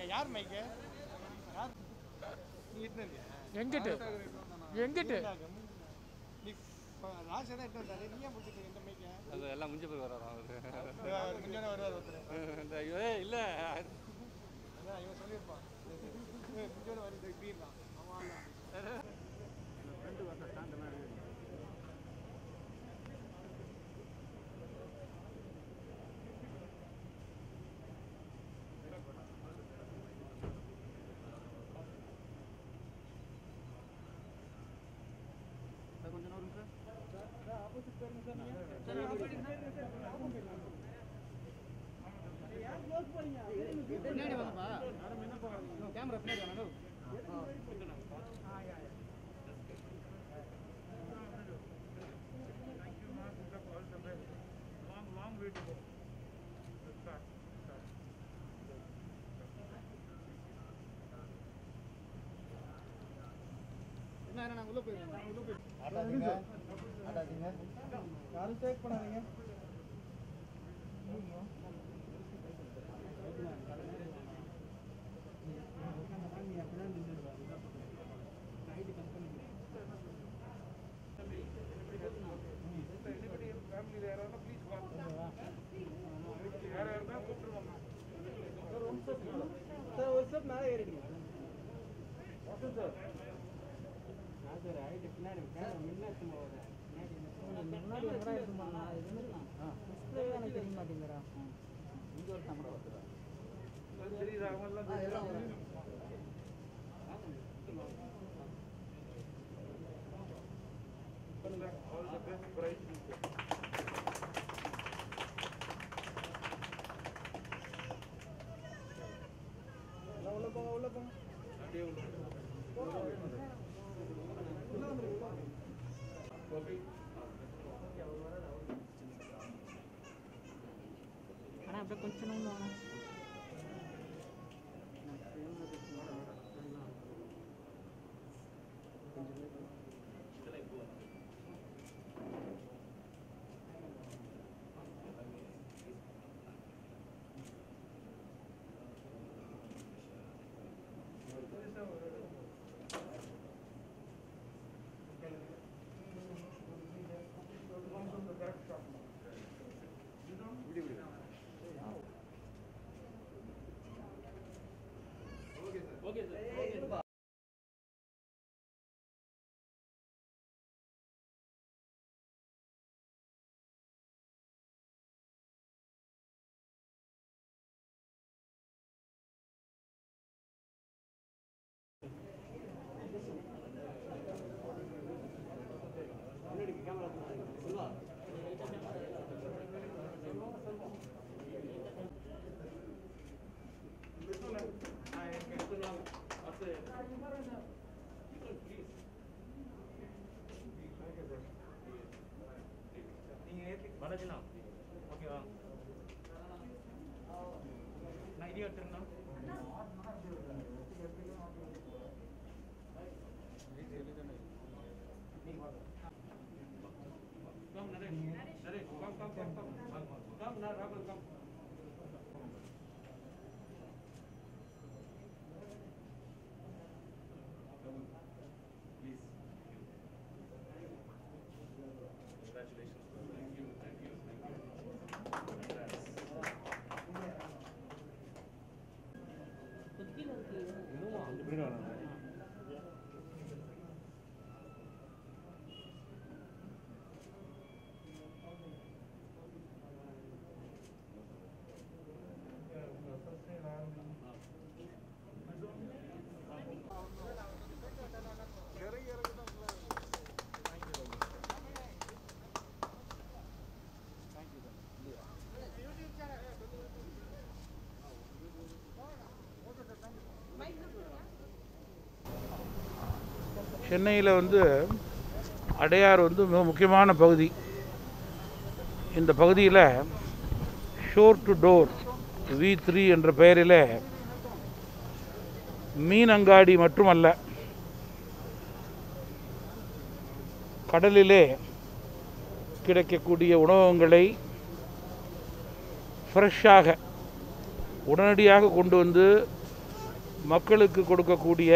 யார் மைக்கு யார் நீ இட்டு வந்தியா எங்கிட்டு எங்கிட்டு நீ ராசா தான் இட்டு வந்தாரு நீ ஏன் பிடிச்சிட்டு இந்த மைக்கை அது எல்லாம் முடிஞ்ச பிறகு வராராம் அவரு முன்னாடி வருவார் ஒருத்தர் இந்த ஏய் இல்லை அதான் இவன் சொல்லியிருப்பான் முன்னாடி வருது இப்படி இருந்தான் அவன் பின்னாடி வாங்கப்பா கேமரா பின்னாடி வாங்க என்ன நாங்கள் உள்ள போயிருக்கோம் நாங்கள் உள்ள போயிருக்கோம் ஆட்டாதீங்க ஆட்டாதீங்க யாரும் டேக் பண்ணாதீங்க சார் ஒரு ஸ்டெப் மேலே ஏறிடுங்க சார் முன்னாடி எங்கடா எடுத்து போனா இது டிஸ்பிளே எனக்கு தெரிய மாட்டேங்குதுடா இங்க ஒரு கேமரா வருதுடா உள்ள போங்க உள்ள போங்க ஆனா அப்படியே கொஞ்சம் நோண்டு வாங்க பாலாஜிண்ணா ஓகேவா நான் இதையும் எடுத்துருந்தோம் Come, Naresh. Naresh, come, come, come, come. Come, Na- Rahul, come. சென்னையில் வந்து அடையார் வந்து மிக முக்கியமான பகுதி இந்த பகுதியில் shore to door V three என்ற பெயரில் மீன் அங்காடி மட்டுமல்ல கடலிலே கிடைக்கக்கூடிய உணவகங்களை ஃப்ரெஷ்ஷாக உடனடியாக கொண்டு வந்து மக்களுக்கு கொடுக்கக்கூடிய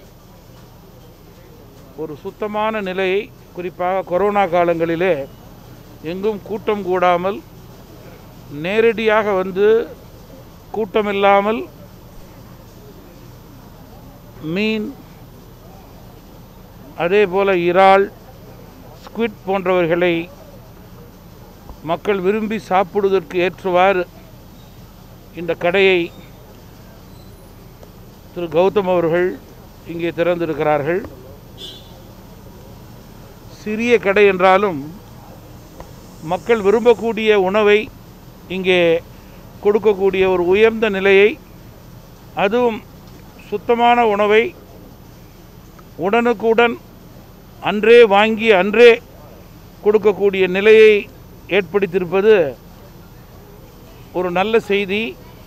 ஒரு சுத்தமான நிலையை குறிப்பாக கொரோனா காலங்களிலே எங்கும் கூட்டம் கூடாமல் நேரடியாக வந்து கூட்டமில்லாமல் மீன் அதே போல் இறால் ஸ்குவிட் போன்றவர்களை மக்கள் விரும்பி சாப்பிடுவதற்கு ஏற்றவாறு இந்த கடையை திரு கௌதம் அவர்கள் இங்கே திறந்திருக்கிறார்கள் சிறிய கடை என்றாலும் மக்கள் விரும்பக்கூடிய உணவை இங்கே கொடுக்கக்கூடிய ஒரு உயர்ந்த நிலையை அதுவும் சுத்தமான உணவை உடனுக்குடன் அன்றே வாங்கி அன்றே கொடுக்கக்கூடிய நிலையை ஏற்படுத்தியிருப்பது ஒரு நல்ல செய்தி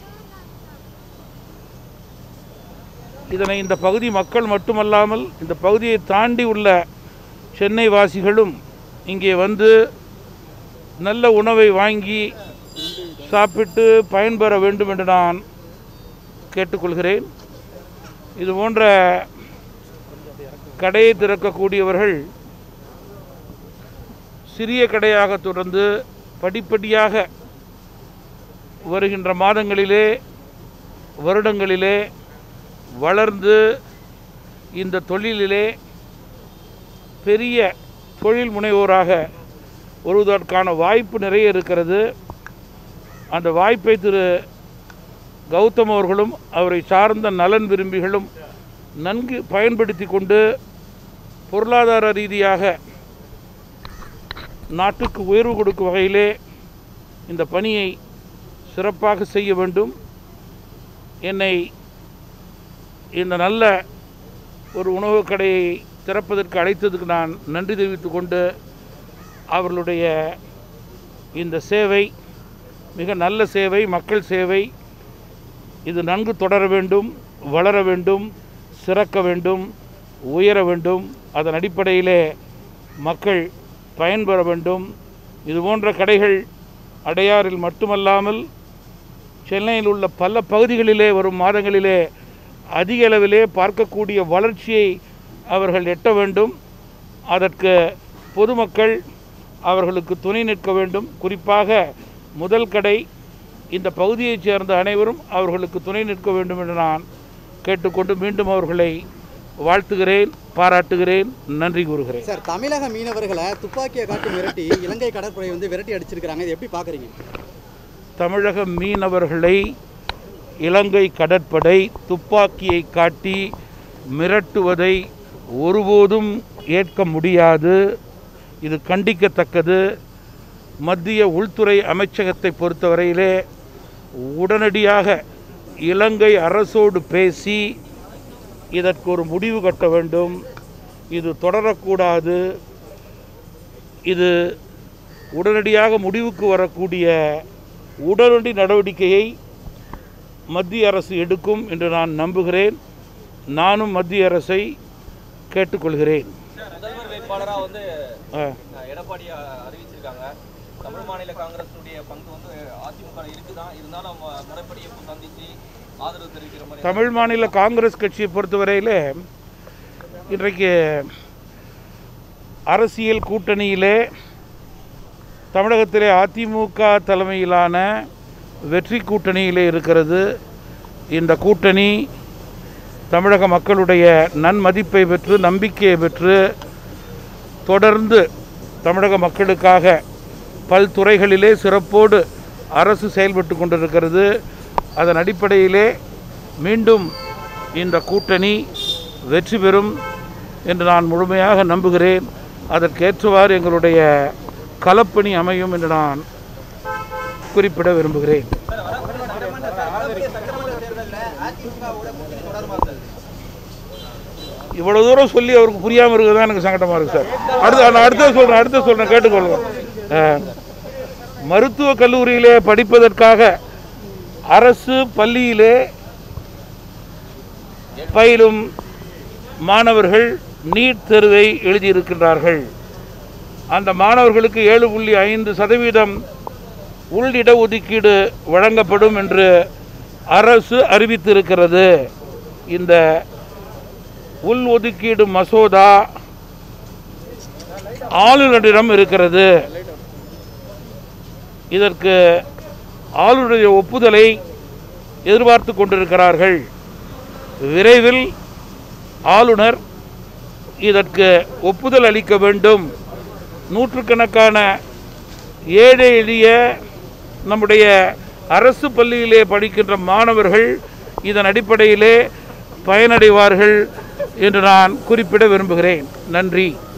இதனை இந்த பகுதி மக்கள் மட்டுமல்லாமல் இந்த பகுதியை தாண்டி உள்ள சென்னை வாசிகளும் இங்கே வந்து நல்ல உணவை வாங்கி சாப்பிட்டு பயன்பெற வேண்டும் என்று நான் கேட்டுக்கொள்கிறேன் இது போன்ற கடையை திறக்கக்கூடியவர்கள் சிறிய கடையாக தொடர்ந்து படிப்படியாக வருகின்ற மாதங்களிலே வருடங்களிலே வளர்ந்து இந்த தொழிலிலே பெரிய தொழில் முனைவோராக வருவதற்கான வாய்ப்பு நிறைய இருக்கிறது அந்த வாய்ப்பை திரு கௌதம் அவர்களும் அவரை சார்ந்த நலன் விரும்பிகளும் நன்கு பயன்படுத்தி கொண்டு பொருளாதார ரீதியாக நாட்டுக்கு உயர்வு கொடுக்கும் வகையிலே இந்த பணியை சிறப்பாக செய்ய வேண்டும் என்னை இந்த நல்ல ஒரு உணவுக் கடையை திறப்பதற்கு அழைத்ததுக்கு நான் நன்றி தெரிவித்துக் கொண்டு அவர்களுடைய இந்த சேவை மிக நல்ல சேவை மக்கள் சேவை இது நன்கு தொடர வேண்டும் வளர வேண்டும் சிறக்க வேண்டும் உயர வேண்டும் அதன் அடிப்படையிலே மக்கள் பயன்பெற வேண்டும் இது போன்ற கடைகள் அடையாறில் மட்டுமல்லாமல் சென்னையில் உள்ள பல பகுதிகளிலே வரும் மாதங்களிலே அதிக அளவிலே பார்க்கக்கூடிய வளர்ச்சியை அவர்கள் எட்ட வேண்டும் அதற்கு பொதுமக்கள் அவர்களுக்கு துணை நிற்க வேண்டும் குறிப்பாக முதல் கடை இந்த பகுதியைச் சேர்ந்த அனைவரும் அவர்களுக்கு துணை நிற்க வேண்டும் என்று நான் கேட்டுக்கொண்டு மீண்டும் அவர்களை வாழ்த்துகிறேன் பாராட்டுகிறேன் நன்றி கூறுகிறேன் சார் தமிழக மீனவர்களை துப்பாக்கியை காட்டி மிரட்டி இலங்கை கடற்படை வந்து விரட்டி அடிச்சிருக்காங்க இது எப்படி பார்க்குறீங்க தமிழக மீனவர்களை இலங்கை கடற்படை துப்பாக்கியை காட்டி மிரட்டுவதை ஒருபோதும் ஏற்க முடியாது இது கண்டிக்கத்தக்கது மத்திய உள்துறை அமைச்சகத்தை பொறுத்தவரையிலே உடனடியாக இலங்கை அரசோடு பேசி இதற்கு ஒரு முடிவு கட்ட வேண்டும் இது தொடரக்கூடாது இது உடனடியாக முடிவுக்கு வரக்கூடிய உடனடி நடவடிக்கையை மத்திய அரசு எடுக்கும் என்று நான் நம்புகிறேன் நானும் மத்திய அரசை கேட்டுக்கொள்கிறேன் முதல்வர் வேட்பாளராக வந்து ஆ, அஹ், எடப்பாடி அஹ், அறிவிச்சிருக்காங்க தமிழ் மாநில காங்கிரஸினுடைய பங்கு வந்து அதிமுக இருக்குதான் இருந்தாலும் அவங்க முறைப்படி எப்போ சந்திச்சு ஆதரவு தெரிவிக்கிற மாதிரி தமிழ் மாநில காங்கிரஸ் கட்சியை பொறுத்தவரையில் இன்றைக்கு அரசியல் கூட்டணியிலே தமிழகத்திலே அதிமுக தலைமையிலான வெற்றி கூட்டணியிலே இருக்கிறது இந்த கூட்டணி தமிழக மக்களுடைய நன்மதிப்பை பெற்று நம்பிக்கையை பெற்று தொடர்ந்து தமிழக மக்களுக்காக பல்துறைகளிலே சிறப்போடு அரசு செயல்பட்டு கொண்டிருக்கிறது அதன் அடிப்படையிலே மீண்டும் இந்த கூட்டணி வெற்றி பெறும் என்று நான் முழுமையாக நம்புகிறேன் அதற்கேற்றவாறு எங்களுடைய களப்பணி அமையும் என்று நான் குறிப்பிட விரும்புகிறேன் இவ்வளவு தூரம் சொல்லி அவருக்கு புரியாமல் இருக்கிறது தான் எனக்கு சங்கடமாக இருக்குது சார் அடுத்து நான் அடுத்த சொல்கிறேன் அடுத்த சொல்கிறேன் கேட்டுக்கொள்ளுங்க அஹ், மருத்துவக் கல்லூரியிலே படிப்பதற்காக அரசு பள்ளியிலே பயிலும் மாணவர்கள் நீட் தேர்வை எழுதியிருக்கின்றார்கள் அந்த மாணவர்களுக்கு ஏழு புள்ளி ஐந்து சதவீதம் உள்ளிட ஒதுக்கீடு வழங்கப்படும் என்று அரசு அறிவித்திருக்கிறது இந்த உள் ஒதுக்கீடு மசோதா ஆளுநரிடம் இருக்கிறது இதற்கு ஆளுநருடைய ஒப்புதலை எதிர்பார்த்து கொண்டிருக்கிறார்கள் விரைவில் ஆளுநர் இதற்கு ஒப்புதல் அளிக்க வேண்டும் நூற்றுக்கணக்கான ஏழை எளிய நம்முடைய அரசு பள்ளியிலே படிக்கின்ற மாணவர்கள் இதன் அடிப்படையிலே பயனடைவார்கள் என்று நான் குறிப்பிட விரும்புகிறேன் நன்றி